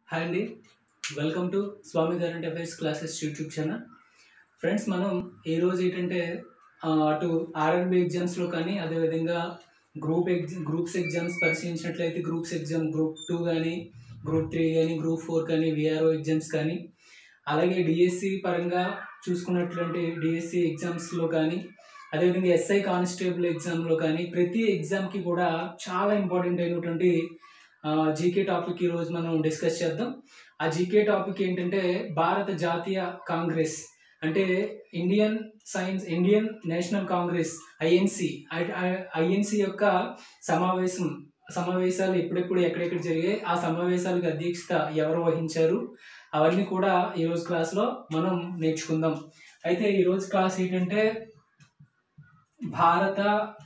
hi అండి welcome to Swami current affairs classes YouTube channel friends మనం ఈ రోజు ఏంటంటే ఆ, అటు ఆర్ఆర్బి ఎగ్జామ్స్లో కానీ అదేవిధంగా గ్రూప్ ఎగ్జామ్ గ్రూప్స్ ఎగ్జామ్స్ పరిశీలించినట్లయితే గ్రూప్స్ ఎగ్జామ్ గ్రూప్ టూ కానీ గ్రూప్ త్రీ కానీ గ్రూప్ ఫోర్ కానీ విఆర్ఓ ఎగ్జామ్స్ కానీ అలాగే డిఎస్సి పరంగా చూసుకున్నట్లంటే డిఎస్సి ఎగ్జామ్స్లో కానీ అదేవిధంగా ఎస్ఐ కానిస్టేబుల్ ఎగ్జామ్లో కానీ ప్రతి ఎగ్జామ్కి కూడా చాలా ఇంపార్టెంట్ అయినటువంటి జీకే టాపిక్ ఈరోజు మనం డిస్కస్ చేద్దాం ఆ జీకే టాపిక్ ఏంటంటే భారత జాతీయ కాంగ్రెస్ అంటే Indian science Indian National Congress INC INC యొక్క సమావేశం సమావేశాలు ఎప్పుడెప్పుడు ఎక్కడెక్కడ జరిగాయి ఆ సమావేశాలకు అధ్యక్షత ఎవరు వహించారు అవన్నీ కూడా ఈరోజు క్లాస్లో మనం నేర్చుకుందాం అయితే ఈరోజు క్లాస్ ఏంటంటే భారత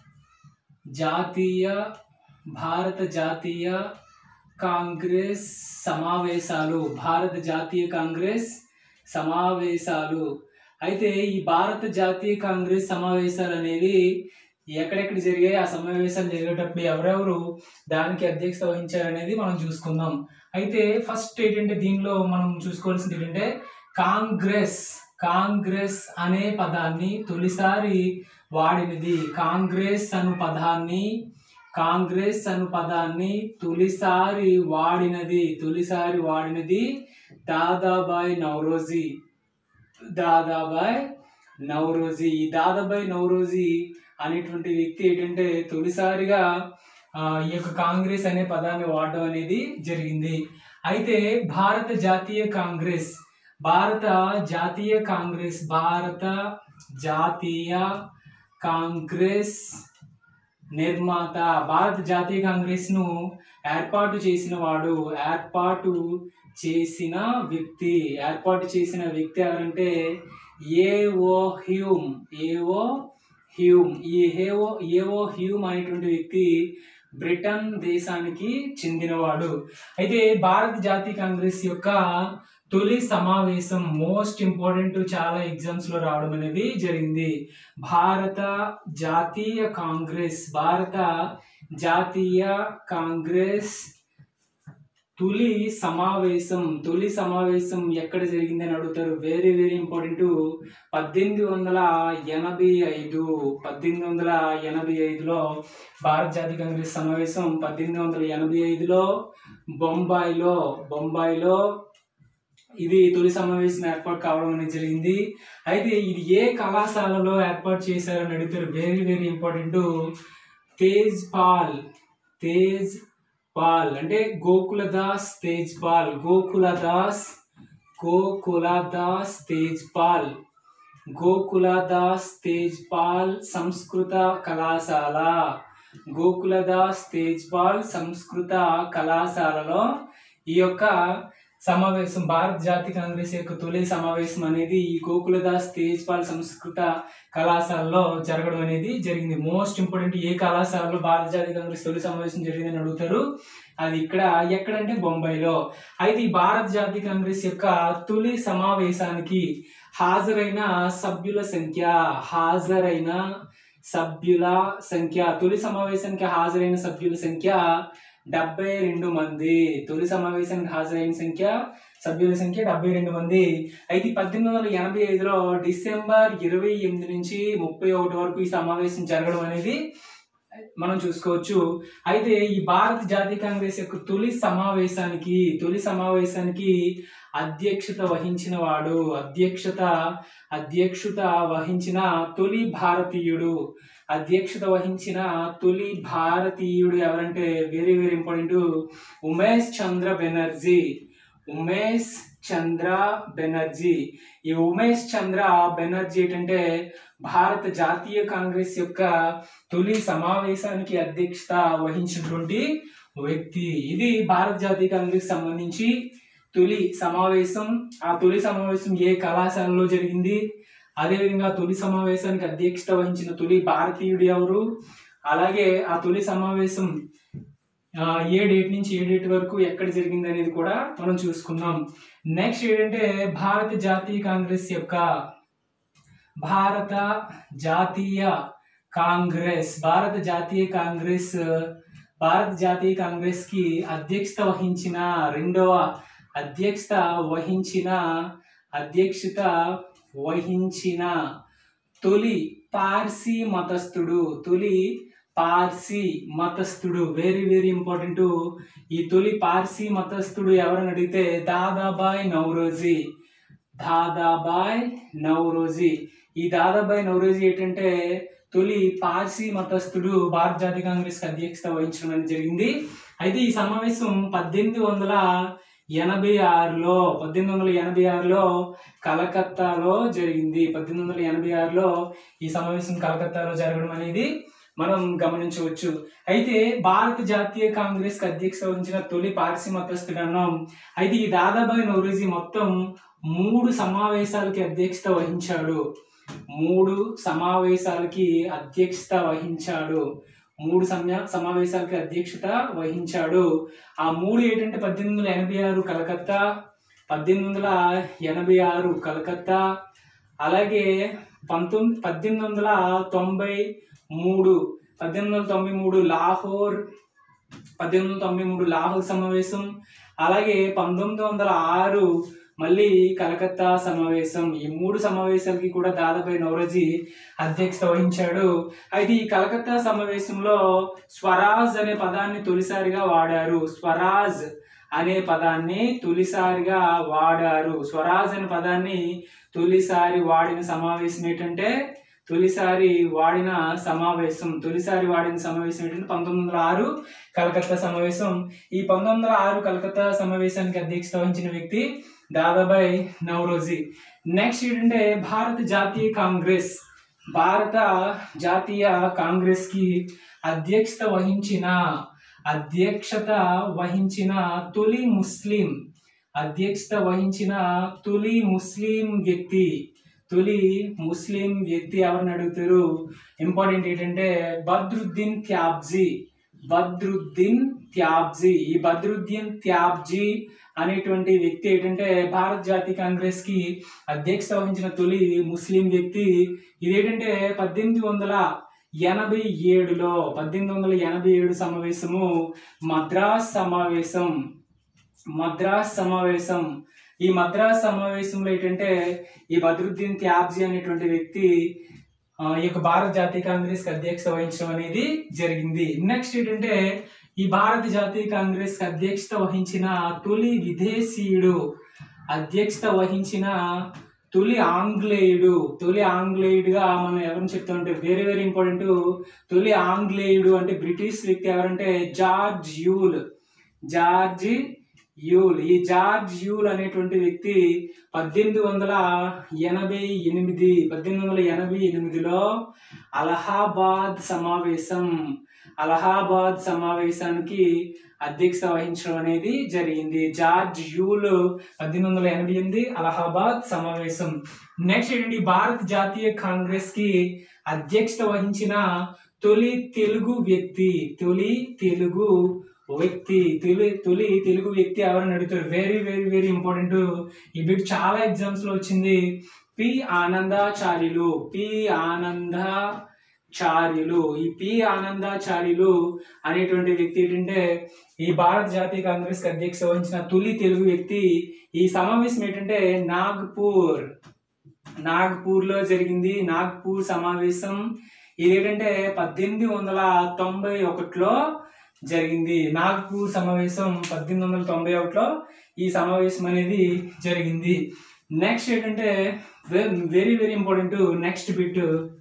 జాతీయ భారత జాతీయ కాంగ్రెస్ సమావేశాలు భారత జాతీయ కాంగ్రెస్ సమావేశాలు అయితే ఈ భారత జాతీయ కాంగ్రెస్ సమావేశాలు అనేవి ఎక్కడెక్కడ జరిగాయి ఆ సమావేశాలు జరిగేటప్పుడు ఎవరెవరు దానికి అధ్యక్షత వహించారనేది మనం చూసుకుందాం అయితే ఫస్ట్ ఏంటంటే దీనిలో మనం చూసుకోవాల్సింది ఏంటంటే కాంగ్రెస్ కాంగ్రెస్ అనే పదాన్ని తొలిసారి వాడినది కాంగ్రెస్ అను పదాన్ని కాంగ్రెస్ అను పదాన్ని తొలిసారి వాడినది తొలిసారి వాడినది దాదాబాయ్ నౌరోజీ దాదాబాయ్ నౌరోజీ ఈ దాదాబాయ్ నౌరోజీ అనేటువంటి వ్యక్తి ఏంటంటే తొలిసారిగా ఆ, ఈ యొక్క కాంగ్రెస్ అనే పదాన్ని వాడడం అనేది జరిగింది అయితే భారత జాతీయ కాంగ్రెస్ భారత జాతీయ కాంగ్రెస్ భారత జాతీయ కాంగ్రెస్ నిర్మాత భారత జాతీయ కాంగ్రెస్ ను ఏర్పాటు చేసిన వాడు ఏర్పాటు చేసిన వ్యక్తి ఏర్పాటు చేసిన వ్యక్తి ఎవరంటే ఏఓ హ్యూమ్ ఏఓ హ్యూమ్ ఈ హేవో ఏఓ హ్యూమ్ అనేటువంటి వ్యక్తి బ్రిటన్ దేశానికి చెందినవాడు అయితే భారత జాతీయ కాంగ్రెస్ యొక్క తొలి సమావేశం మోస్ట్ ఇంపార్టెంట్ చాలా ఎగ్జామ్స్ లో రావడం అనేది జరిగింది భారత జాతీయ కాంగ్రెస్ భారత జాతీయ కాంగ్రెస్ తొలి సమావేశం తొలి సమావేశం ఎక్కడ జరిగింది అని అడుగుతారు వెరీ వెరీ ఇంపార్టెంట్ పద్దెనిమిది వందల ఎనభై ఐదు పద్దెనిమిది వందల ఎనభై ఐదులో భారత జాతీయ కాంగ్రెస్ సమావేశం పద్దెనిమిది వందల ఎనభై ఐదులో బొంబాయిలో బొంబాయిలో ఇది తొలి సమావేశం ఏర్పాటు కావడం అనేది జరిగింది అయితే ఇది ఏ కళాశాలలో ఏర్పాటు చేశారని అడుగుతారు very very important Tej Pal Tej Pal అంటే గోకులదాస్ తేజ్ పాల్ గోకులదాస్ గోకులదాస్ తేజ్ పాల్ గోకులదాస్ తేజ్ పాల్ సంస్కృత కళాశాల గోకులదాస్ తేజ్ పాల్ సంస్కృత కళాశాలలో ఈ యొక్క సమావేశం భారత జాతీయ కాంగ్రెస్ యొక్క తొలి సమావేశం అనేది ఈ గోకులదాస్ తేజ్పాల్ సంస్కృత కళాశాలలో జరగడం అనేది జరిగింది మోస్ట్ ఇంపార్టెంట్ ఏ కళాశాలలో భారత జాతీయ కాంగ్రెస్ తొలి సమావేశం జరిగిందని అడుగుతారు అది ఇక్కడ ఎక్కడంటే బొంబాయిలో అయితే ఈ భారత జాతీయ కాంగ్రెస్ యొక్క తొలి సమావేశానికి హాజరైన సభ్యుల సంఖ్య హాజరైన సభ్యుల సంఖ్య తొలి సమావేశానికి హాజరైన సభ్యుల సంఖ్య డెబ్బై రెండు మంది తొలి సమావేశానికి హాజరైన సంఖ్య సభ్యుల సంఖ్య డెబ్బై రెండు మంది అయితే పద్దెనిమిది వందల ఎనభై ఐదులో డిసెంబర్ ఇరవై ఎనిమిది నుంచి ముప్పై ఒకటి వరకు ఈ సమావేశం జరగడం అనేది మనం చూసుకోవచ్చు అయితే ఈ భారత జాతీయ కాంగ్రెస్ యొక్క తొలి సమావేశానికి తొలి సమావేశానికి అధ్యక్షత వహించిన వాడు అధ్యక్షత అధ్యక్షత వహించిన తొలి భారతీయుడు అధ్యక్షత వహించిన తొలి భారతీయుడు ఎవరంటే very very important Umesh Chandra Banerjee Umesh Chandra Banerjee ఈ ఉమేష్ చంద్ర బెనర్జీ ఏంటంటే భారత జాతీయ కాంగ్రెస్ యొక్క తొలి సమావేశానికి అధ్యక్షత వహించినటువంటి వ్యక్తి ఇది భారత జాతీయ కాంగ్రెస్ సంబంధించి తొలి సమావేశం ఆ తొలి సమావేశం ఏ కళాశాలలో జరిగింది అదేవిధంగా తొలి సమావేశానికి అధ్యక్షత వహించిన తొలి భారతీయుడు ఎవరు అలాగే ఆ తొలి సమావేశం ఆ, ఏ డేట్ నుంచి ఏ డేట్ వరకు ఎక్కడ జరిగింది అనేది కూడా మనం చూసుకుందాం నెక్స్ట్ ఏంటంటే భారత జాతీయ కాంగ్రెస్ యొక్క భారత జాతీయ కాంగ్రెస్ భారత జాతీయ కాంగ్రెస్ భారత జాతీయ కాంగ్రెస్ కి అధ్యక్షత వహించిన రెండవ అధ్యక్షత వహించిన అధ్యక్షత వహించిన తొలి పార్సీ మతస్థుడు తొలి పార్సీ మతస్థుడు వెరీ వెరీ ఇంపార్టెంట్ ఈ తొలి పార్సీ మతస్థుడు ఎవరని అడిగితే దాదాబాయ్ నౌరోజీ దాదాబాయ్ నౌరోజీ ఈ దాదాబాయ్ నౌరోజీ ఏంటంటే తొలి పార్సీ మతస్థుడు భారత జాతీయ కాంగ్రెస్ కి అధ్యక్షత వహించడం అనేది జరిగింది అయితే ఈ సమావేశం పద్దెనిమిది వందల ఎనభై ఆరులో పద్దెనిమిది వందల ఎనభై ఆరులో కలకత్తాలో జరిగింది పద్దెనిమిది వందల ఎనభై ఆరులో ఈ సమావేశం కలకత్తాలో జరగడం అనేది మనం గమనించవచ్చు అయితే భారత జాతీయ కాంగ్రెస్ కి అధ్యక్షత వహించిన తొలి పార్సీ మతస్థుడు అన్నాం అయితే ఈ దాదాబాయి నౌరోజీ మొత్తం మూడు సమావేశాలకి అధ్యక్షత వహించాడు మూడు సమావేశాలకి అధ్యక్షత వహించాడు మూడు సమయ సమావేశాలకి అధ్యక్షత వహించాడు ఆ మూడు ఏంటంటే పద్దెనిమిది వందల ఎనభై ఆరు కలకత్తా పద్దెనిమిది వందల ఎనభై ఆరు కలకత్తా అలాగే పంతొమ్మిది పద్దెనిమిది వందల తొంభై మూడు పద్దెనిమిది వందల తొంభై మూడు లాహోర్ పద్దెనిమిది వందల తొంభై మూడు లాహోర్ సమావేశం అలాగే పంతొమ్మిది వందల ఆరు మళ్ళీ కలకత్తా సమావేశం ఈ మూడు సమావేశాలకి కూడా దాదాపు నవరోజీ అధ్యక్షత వహించాడు అయితే ఈ కలకత్తా సమావేశంలో స్వరాజ్ అనే పదాన్ని తొలిసారిగా వాడారు స్వరాజ్ అనే పదాన్ని తొలిసారిగా వాడారు స్వరాజ్ అనే పదాన్ని తొలిసారి వాడిన సమావేశం ఏంటంటే తొలిసారి వాడిన సమావేశం తొలిసారి వాడిన సమావేశం ఏంటంటే పంతొమ్మిది వందల ఆరు కలకత్తా సమావేశం ఈ పంతొమ్మిది వందల ఆరు కలకత్తా సమావేశానికి అధ్యక్షత వహించిన వ్యక్తి దాదాబాయ్ నవరోజీ నెక్స్ట్ ఏంటంటే భారత జాతీయ కాంగ్రెస్ భారత జాతీయ కాంగ్రెస్ కి అధ్యక్షత వహించిన అధ్యక్షత వహించిన తొలి ముస్లిం అధ్యక్షత వహించిన తొలి ముస్లిం వ్యక్తి తొలి ముస్లిం వ్యక్తి ఎవరిని అడుగుతారు ఇంపార్టెంట్ ఏంటంటే బద్రుద్దీన్ త్యాబ్జీ బద్రుద్దీన్ త్యాబ్జీ ఈ బద్రుద్దీన్ త్యాబ్జీ అనేటువంటి వ్యక్తి ఏంటంటే భారత జాతీయ కాంగ్రెస్ కి అధ్యక్షత వహించిన తొలి ముస్లిం వ్యక్తి ఇదేంటంటే పద్దెనిమిది వందల ఎనభై ఏడులో పద్దెనిమిది వందల ఎనభై ఏడు సమావేశము మద్రాస్ సమావేశం మద్రాస్ సమావేశం ఈ మద్రాస్ సమావేశంలో ఏంటంటే ఈ బద్రుద్దీన్ త్యాబ్జీ అనేటువంటి వ్యక్తి ఆ, ఈ యొక్క భారత జాతీయ కాంగ్రెస్ కి అధ్యక్షత వహించడం అనేది జరిగింది నెక్స్ట్ ఏంటంటే ఈ భారత జాతీయ కాంగ్రెస్ కి అధ్యక్షత వహించిన తొలి విదేశీయుడు అధ్యక్షత వహించిన తొలి ఆంగ్లేయుడు తొలి ఆంగ్లేయుడుగా మనం ఎవరిని చెప్తామంటే వెరీ వెరీ ఇంపార్టెంట్ తొలి ఆంగ్లేయుడు అంటే బ్రిటిష్ వ్యక్తి ఎవరంటే జార్జ్ యూల్ జార్జ్ యూల్ ఈ జార్జ్ యూల్ అనేటువంటి వ్యక్తి పద్దెనిమిది వందల ఎనభై ఎనిమిది పద్దెనిమిది వందల ఎనభై ఎనిమిదిలో అలహాబాద్ సమావేశం అలహాబాద్ సమావేశానికి అధ్యక్షత వహించడం అనేది జరిగింది జార్జ్ యూల్ పద్దెనిమిది వందల ఎనభై ఎనిమిది అలహాబాద్ సమావేశం నెక్స్ట్ ఏంటంటే ఈ భారత జాతీయ కాంగ్రెస్ కి అధ్యక్షత వహించిన తొలి తెలుగు వ్యక్తి తొలి తెలుగు వ్యక్తి తొలి తొలి తెలుగు వ్యక్తి ఎవరని అడుగుతారు వెరీ వెరీ వెరీ ఇంపార్టెంట్ ఈ బిట్ చాలా ఎగ్జామ్స్ లో వచ్చింది పి ఆనందాచార్యులు పి ఆనందాచార్యులు ఈ పి ఆనందాచార్యులు అనేటువంటి వ్యక్తి ఏంటంటే ఈ భారత జాతీయ కాంగ్రెస్ కి అధ్యక్షత వహించిన తొలి తెలుగు వ్యక్తి ఈ సమావేశం ఏంటంటే నాగ్పూర్ నాగ్పూర్ లో జరిగింది నాగ్పూర్ సమావేశం ఇదేంటంటే పద్దెనిమిది వందల తొంభై ఒకటిలో జరిగింది నాగ్పూర్ సమావేశం పద్దెనిమిది వందల తొంభై ఒకటిలో ఈ సమావేశం అనేది జరిగింది నెక్స్ట్ ఏంటంటే very very important next bit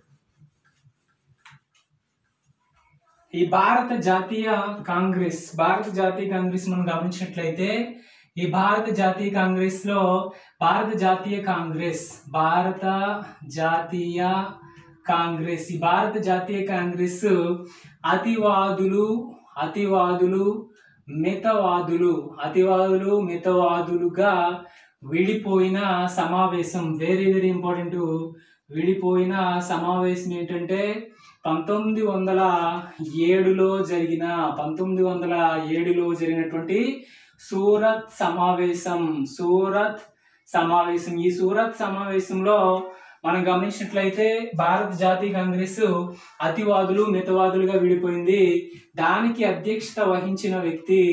ఈ భారత జాతీయ కాంగ్రెస్ భారత జాతీయ కాంగ్రెస్ మనం గమనించినట్లయితే ఈ భారత జాతీయ కాంగ్రెస్ లో భారత జాతీయ కాంగ్రెస్ భారత జాతీయ కాంగ్రెస్ ఈ భారత జాతీయ కాంగ్రెస్ అతివాదులు అతివాదులు మితవాదులు అతివాదులు మితవాదులుగా విడిపోయిన సమావేశం వెరీ వెరీ ఇంపార్టెంట్ విడిపోయిన సమావేశం ఏంటంటే పంతొమ్మిది వందల ఏడులో జరిగిన పంతొమ్మిది వందల ఏడులో జరిగినటువంటి సూరత్ సమావేశం సూరత్ సమావేశం ఈ సూరత్ సమావేశంలో మనం గమనించినట్లయితే భారత జాతీయ కాంగ్రెస్ అతివాదులు మితవాదులుగా విడిపోయింది దానికి అధ్యక్షత వహించిన వ్యక్తి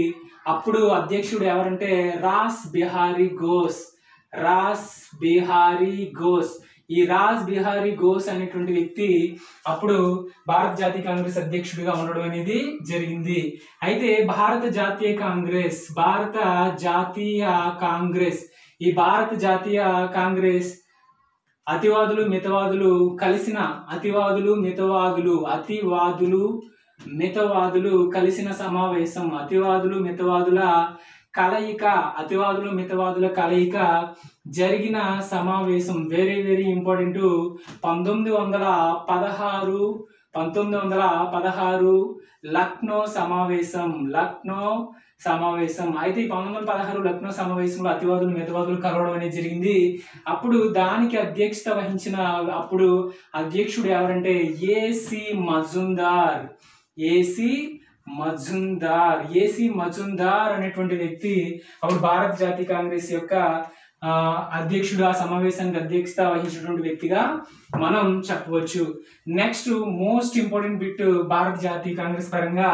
అప్పుడు అధ్యక్షుడు ఎవరంటే రాస్ బిహారీ ఘోష్ రాస్ బిహారీ ఘోష్ ఈ రాజ్ బిహారీ ఘోష్ అనేటువంటి వ్యక్తి అప్పుడు భారత జాతీయ కాంగ్రెస్ అధ్యక్షుడిగా ఉండడం అనేది జరిగింది అయితే భారత జాతీయ కాంగ్రెస్ భారత జాతీయ కాంగ్రెస్ ఈ భారత జాతీయ కాంగ్రెస్ అతివాదులు మితవాదులు కలిసిన అతివాదులు మితవాదులు అతివాదులు మితవాదులు కలిసిన సమావేశం అతివాదులు మితవాదుల కలయిక అతివాదులు మితవాదుల కలయిక జరిగిన సమావేశం వెరీ వెరీ ఇంపార్టెంట్ పంతొమ్మిది వందల పదహారు పంతొమ్మిది వందల పదహారు లక్నో సమావేశం లక్నో సమావేశం అయితే ఈ పంతొమ్మిది వందల పదహారు లక్నో సమావేశంలో అతివాదులు మితవాదులు కలవడం అనేది జరిగింది అప్పుడు దానికి అధ్యక్షత వహించిన అప్పుడు అధ్యక్షుడు ఎవరంటే ఏసి మజుందార్ ఏసి మజుందార్ ఏసి మజుందార్ అనేటువంటి వ్యక్తి అప్పుడు భారత జాతీయ కాంగ్రెస్ యొక్క ఆ, అధ్యక్షుడు ఆ సమావేశానికి అధ్యక్షత వహించినటువంటి వ్యక్తిగా మనం చెప్పవచ్చు నెక్స్ట్ మోస్ట్ ఇంపార్టెంట్ బిట్ భారత జాతీయ కాంగ్రెస్ పరంగా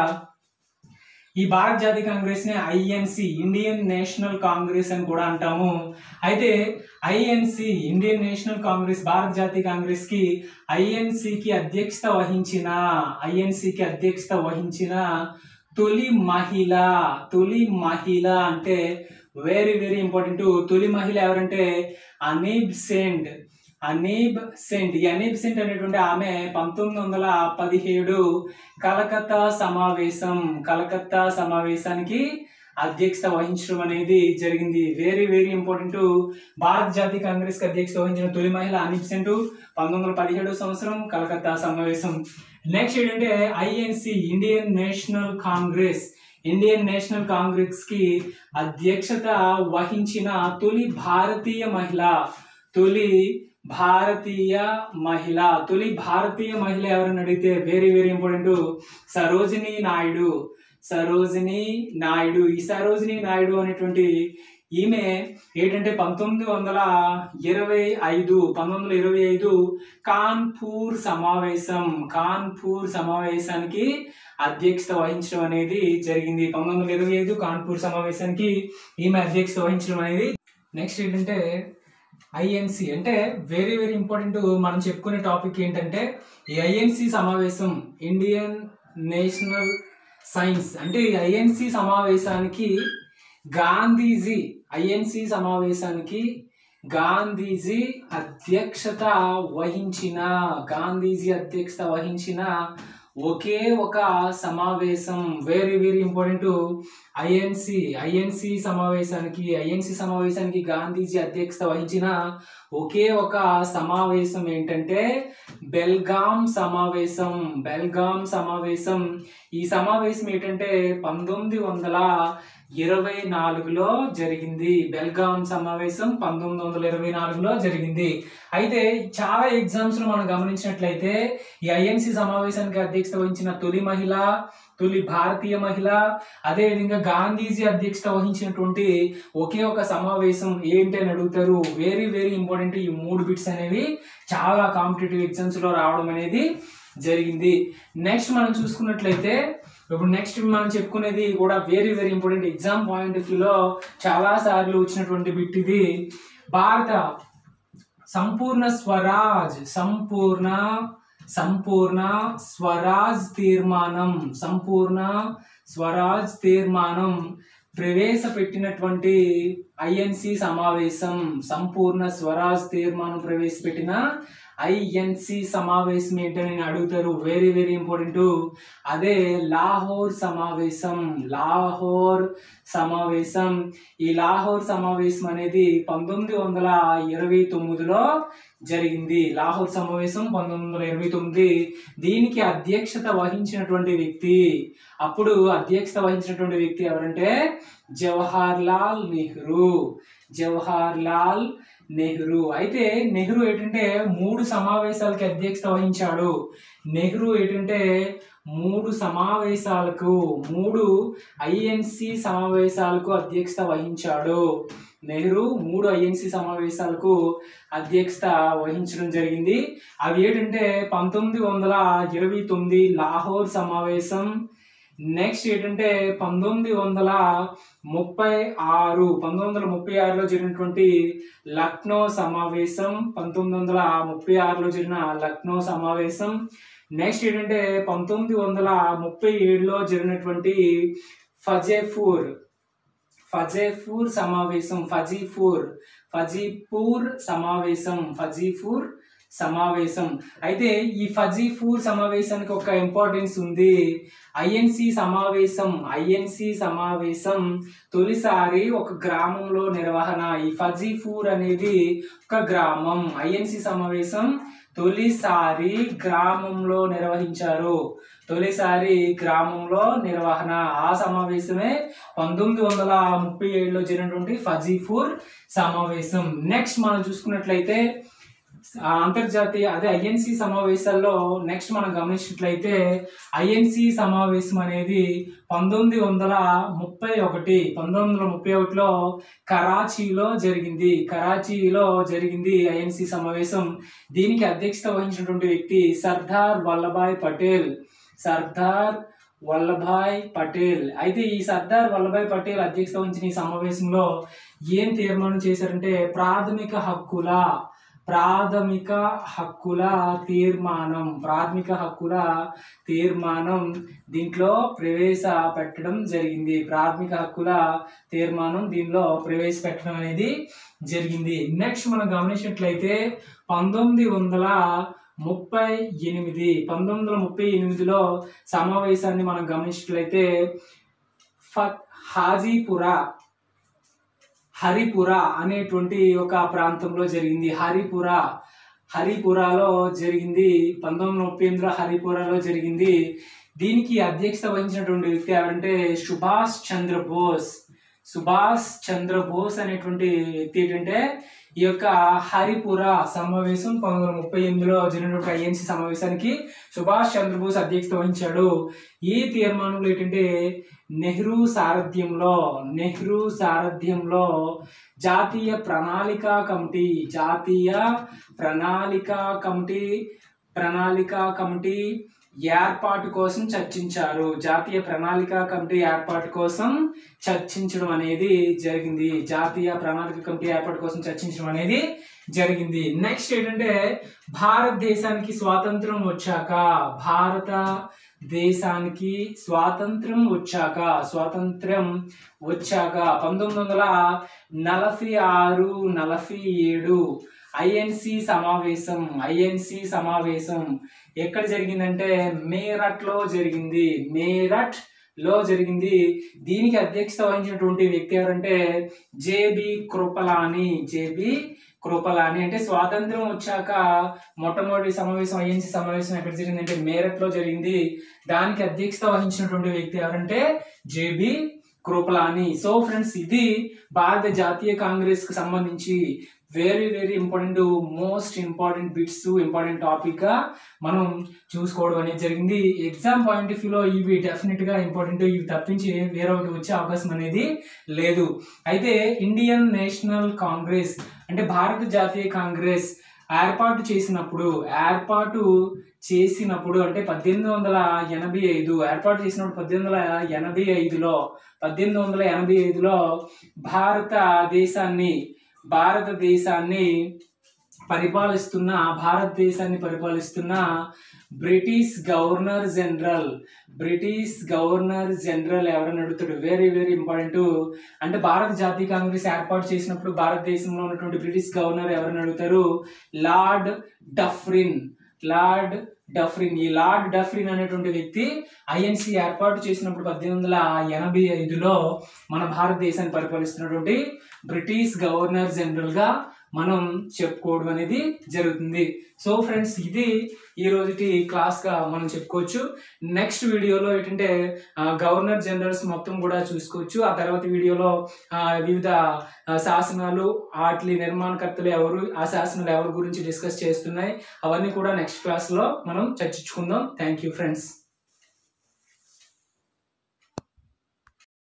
ఈ భారత జాతీయ కాంగ్రెస్ ని ఐఎన్సి ఇండియన్ నేషనల్ కాంగ్రెస్ అని కూడా అంటాము అయితే ఐఎన్సి ఇండియన్ నేషనల్ కాంగ్రెస్ భారత జాతీయ కాంగ్రెస్ కి ఐఎన్సి కి అధ్యక్షత వహించిన ఐఎన్సి కి అధ్యక్షత వహించిన తొలి మహిళ తొలి మహిళ అంటే వెరీ వెరీ ఇంపార్టెంట్ తొలి మహిళ ఎవరంటే అనీబ్ సెండ్ అనీబ్ సెంట్ ఈ అనీబ్ సెంట్ అనేటువంటి ఆమె పంతొమ్మిది వందల పదిహేడు కలకత్తా సమావేశం కలకత్తా సమావేశానికి అధ్యక్షత వహించడం అనేది జరిగింది వెరీ వెరీ ఇంపార్టెంట్ భారత జాతీయ కాంగ్రెస్ కి అధ్యక్షత వహించిన తొలి మహిళ అనీబ్ సెంట్ పంతొమ్మిది వందల పదిహేడు సంవత్సరం కలకత్తా సమావేశం నెక్స్ట్ ఏంటంటే INC Indian National Congress Indian National Congress కి అధ్యక్షత వహించిన తొలి భారతీయ మహిళ తొలి భారతీయ మహిళ తొలి భారతీయ మహిళ ఎవరని అడిగితే very very important Sarojini Naidu Sarojini Naidu ఈ సరోజిని నాయుడు అనేటువంటి ఈమె ఏంటంటే పంతొమ్మిది వందల ఇరవై ఐదు పంతొమ్మిది వందల ఇరవై ఐదు కాన్పూర్ సమావేశం కాన్పూర్ సమావేశానికి అధ్యక్షత వహించడం అనేది జరిగింది పంతొమ్మిది వందల ఇరవై ఐదు కాన్పూర్ సమావేశానికి ఈమె అధ్యక్షత వహించడం అనేది నెక్స్ట్ ఏంటంటే ఐఎన్సి అంటే వెరీ వెరీ ఇంపార్టెంట్ మనం చెప్పుకునే టాపిక్ ఏంటంటే ఈ ఐఎన్సి సమావేశం ఇండియన్ నేషనల్ సైన్స్ అంటే ఈ ఐఎన్సి సమావేశానికి గాంధీజీ ఐఎన్సి సమావేశానికి గాంధీజీ అధ్యక్షత వహించిన గాంధీజీ అధ్యక్షత వహించిన ఒకే ఒక సమావేశం very very important INC INC సమావేశానికి ఐఎన్సి సమావేశానికి గాంధీజీ అధ్యక్షత వహించిన ఒకే ఒక సమావేశం ఏంటంటే బెల్గాం సమావేశం బెల్గాం సమావేశం ఈ సమావేశం ఏంటంటే పంతొమ్మిది వందల ఇరవై నాలుగులో జరిగింది బెల్గాం సమావేశం పంతొమ్మిది వందల ఇరవై నాలుగులో జరిగింది అయితే చాలా ఎగ్జామ్స్ మనం గమనించినట్లయితే ఈ ఐఎన్సి సమావేశానికి అధ్యక్షత వహించిన తొలి మహిళ తొలి భారతీయ మహిళ అదేవిధంగా గాంధీజీ అధ్యక్షత వహించినటువంటి ఒకే ఒక సమావేశం ఏంటి అని అడుగుతారు వెరీ వెరీ ఇంపార్టెంట్ ఈ మూడు బిట్స్ అనేవి చాలా కాంపిటేటివ్ ఎగ్జామ్స్ లో రావడం అనేది జరిగింది నెక్స్ట్ మనం చూసుకున్నట్లయితే ఇప్పుడు నెక్స్ట్ మనం చెప్పుకునేది కూడా very very important exam point of వ్యూలో చాలా సార్లు వచ్చినటువంటి బిట్ ఇది భారత సంపూర్ణ స్వరాజ్ సంపూర్ణ సంపూర్ణ స్వరాజ్ తీర్మానం సంపూర్ణ స్వరాజ్ తీర్మానం ప్రవేశపెట్టినటువంటి ఐఎన్సి సమావేశం సంపూర్ణ స్వరాజ్ తీర్మానం ప్రవేశపెట్టిన ఐఎన్సి సమావేశం ఏంటని నేను అడుగుతారు వెరీ వెరీ ఇంపార్టెంట్ అదే లాహోర్ సమావేశం లాహోర్ సమావేశం ఈ లాహోర్ సమావేశం అనేది పంతొమ్మిది వందల ఇరవై తొమ్మిదిలో జరిగింది లాహోర్ సమావేశం పంతొమ్మిది వందల ఇరవై తొమ్మిది దీనికి అధ్యక్షత వహించినటువంటి వ్యక్తి అప్పుడు అధ్యక్షత వహించినటువంటి వ్యక్తి ఎవరంటే జవహర్ లాల్ నెహ్రూ జవహర్ లాల్ నెహ్రూ అయితే నెహ్రూ ఏంటంటే మూడు సమావేశాలకి అధ్యక్షత వహించాడు నెహ్రూ ఏంటంటే మూడు సమావేశాలకు మూడు ఐఎన్సి సమావేశాలకు అధ్యక్షత వహించాడు నెహ్రూ మూడు ఐఎన్సి సమావేశాలకు అధ్యక్షత వహించడం జరిగింది అవి ఏంటంటే పంతొమ్మిది వందల ఇరవై తొమ్మిది లాహోర్ సమావేశం నెక్స్ట్ ఏంటంటే పంతొమ్మిది వందల ముప్పై ఆరు పంతొమ్మిది వందల ముప్పై ఆరులో జరిగినటువంటి లక్నో సమావేశం పంతొమ్మిది వందల ముప్పై ఆరులో జరిగిన లక్నో సమావేశం నెక్స్ట్ ఏంటంటే పంతొమ్మిది వందల ముప్పై ఏడులో జరిగినటువంటి ఫజేపూర్ ఫజేపూర్ సమావేశం ఫజీపూర్ ఫజీపూర్ సమావేశం ఫజీపూర్ సమావేశం అయితే ఈ ఫజీపూర్ సమావేశానికి ఒక ఇంపార్టెన్స్ ఉంది ఐఎన్సి సమావేశం ఐఎన్సి సమావేశం తొలిసారి ఒక గ్రామంలో నిర్వహణ ఈ ఫజీపూర్ అనేది ఒక గ్రామం ఐఎన్సి సమావేశం తొలిసారి గ్రామంలో నిర్వహించారు తొలిసారి గ్రామంలో నిర్వహణ ఆ సమావేశమే పంతొమ్మిది వందల ముప్పై ఏడులో జరిగినటువంటి ఫజీపూర్ సమావేశం నెక్స్ట్ మనం చూసుకున్నట్లయితే ఆ అంతర్జాతీయ అదే ఐఎన్సి సమావేశాల్లో నెక్స్ట్ మనం గమనించినట్లయితే ఐఎన్సి సమావేశం అనేది పంతొమ్మిది వందల ముప్పై ఒకటి పంతొమ్మిది వందల ముప్పై ఒకటిలో కరాచీలో జరిగింది కరాచీలో జరిగింది ఐఎన్సి సమావేశం దీనికి అధ్యక్షత వహించినటువంటి వ్యక్తి సర్దార్ వల్లభాయ్ పటేల్ సర్దార్ వల్లభాయ్ పటేల్ అయితే ఈ సర్దార్ వల్లభాయ్ పటేల్ అధ్యక్షత వహించిన ఈ సమావేశంలో ఏం తీర్మానం చేశారంటే ప్రాథమిక హక్కుల ప్రాథమిక హక్కుల తీర్మానం ప్రాథమిక హక్కుల తీర్మానం దీంట్లో ప్రవేశపెట్టడం జరిగింది ప్రాథమిక హక్కుల తీర్మానం దీనిలో ప్రవేశపెట్టడం అనేది జరిగింది నెక్స్ట్ మనం గమనించినట్లయితే పంతొమ్మిది వందల ముప్పై ఎనిమిది పంతొమ్మిది వందల ముప్పై ఎనిమిదిలో సమావేశాన్ని మనం గమనించినట్లయితే ఫత్ హాజీపురా హరిపుర అనేటువంటి ఒక ప్రాంతంలో జరిగింది హరిపుర హరిపురాలో జరిగింది పంతొమ్మిది వందల ముప్పై ఎనిమిదిలో హరిపురాలో జరిగింది దీనికి అధ్యక్షత వహించినటువంటి వ్యక్తి ఎవరంటే సుభాష్ చంద్రబోస్ సుభాష్ చంద్రబోస్ అనేటువంటి వ్యక్తి ఏంటంటే ఈ యొక్క హరిపుర సమావేశం పంతొమ్మిది వందల ముప్పై ఎనిమిదిలో జరిగినటువంటి ఐఎన్సి సమావేశానికి సుభాష్ చంద్రబోస్ అధ్యక్షత వహించాడు ఈ తీర్మానంలో ఏంటంటే నెహ్రూ సారథ్యంలో నెహ్రూ సారథ్యంలో జాతీయ ప్రణాళిక కమిటీ జాతీయ ప్రణాళిక కమిటీ ప్రణాళిక కమిటీ ఏర్పాటు కోసం చర్చించారు జాతీయ ప్రణాళిక కమిటీ ఏర్పాటు కోసం చర్చించడం అనేది జరిగింది జాతీయ ప్రణాళిక కమిటీ ఏర్పాటు కోసం చర్చించడం అనేది జరిగింది నెక్స్ట్ ఏంటంటే భారతదేశానికి స్వాతంత్రం వచ్చాక భారత దేశానికి స్వాతంత్రం వచ్చాక స్వాతంత్రం వచ్చాక పంతొమ్మిది వందల నలభై ఆరు నలభై ఏడు ఐఎన్సి సమావేశం ఐఎన్సి సమావేశం ఎక్కడ జరిగిందంటే మేరట్ లో జరిగింది మేరట్ లో జరిగింది దీనికి అధ్యక్షత వహించినటువంటి వ్యక్తి ఎవరంటే జేబి కృపలాని జేబి కృపలాని అంటే స్వాతంత్రం వచ్చాక మొట్టమొదటి సమావేశం ఐఎన్సి సమావేశం ఎక్కడ జరిగిందంటే మేరట్ లో జరిగింది దానికి అధ్యక్షత వహించినటువంటి వ్యక్తి ఎవరంటే జేబి కృపలాని సో ఫ్రెండ్స్ ఇది భారత జాతీయ కాంగ్రెస్ కి సంబంధించి very very important most important bits important topic గా మనం చూసుకోవడం అనేది జరిగింది ఎగ్జామ్ పాయింట్ ఆఫ్ వ్యూలో ఇవి డెఫినెట్ గా ఇంపార్టెంట్ ఇవి తప్పించి వేరే ఒకటి వచ్చే అవకాశం అనేది లేదు అయితే ఇండియన్ నేషనల్ కాంగ్రెస్ అంటే భారత జాతీయ కాంగ్రెస్ ఏర్పాటు చేసినప్పుడు ఏర్పాటు చేసినప్పుడు అంటే పద్దెనిమిది వందల ఎనభై ఐదు ఏర్పాటు చేసినప్పుడు పద్దెనిమిది వందల ఎనభై ఐదులో పద్దెనిమిది వందల ఎనభై ఐదులో భారతదేశాన్ని భారతదేశాన్ని పరిపాలిస్తున్న భారతదేశాన్ని పరిపాలిస్తున్న British governor general British governor general ఎవరని అడుగుతాడు వెరీ వెరీ ఇంపార్టెంట్ అంటే భారత జాతీయ కాంగ్రెస్ ఏర్పాటు చేసినప్పుడు భారతదేశంలో ఉన్నటువంటి బ్రిటిష్ గవర్నర్ ఎవరని అడుగుతారు లార్డ్ డఫ్రిన్ లార్డ్ డఫ్రిన్ ఈ లార్డ్ డఫ్రిన్ అనేటువంటి వ్యక్తి ఐఎన్సి ఏర్పాటు చేసినప్పుడు పద్దెనిమిది వందల ఎనభై ఐదులో మన భారతదేశాన్ని పరిపాలిస్తున్నటువంటి బ్రిటిష్ గవర్నర్ జనరల్ గా మనం చెప్పుకోవడం అనేది జరుగుతుంది సో ఫ్రెండ్స్ ఇది ఈ రోజుటి క్లాస్ గా మనం చెప్పుకోవచ్చు నెక్స్ట్ వీడియోలో ఏంటంటే ఆ, గవర్నర్ జనరల్స్ మొత్తం కూడా చూసుకోవచ్చు ఆ తర్వాత వీడియోలో ఆ, వివిధ ఆ, శాసనాలు వాటి నిర్మాణకర్తలు ఎవరు ఆ శాసనాలు ఎవరి గురించి డిస్కస్ చేస్తున్నాయి అవన్నీ కూడా నెక్స్ట్ క్లాస్ లో మనం చర్చించుకుందాం థ్యాంక్ యూ ఫ్రెండ్స్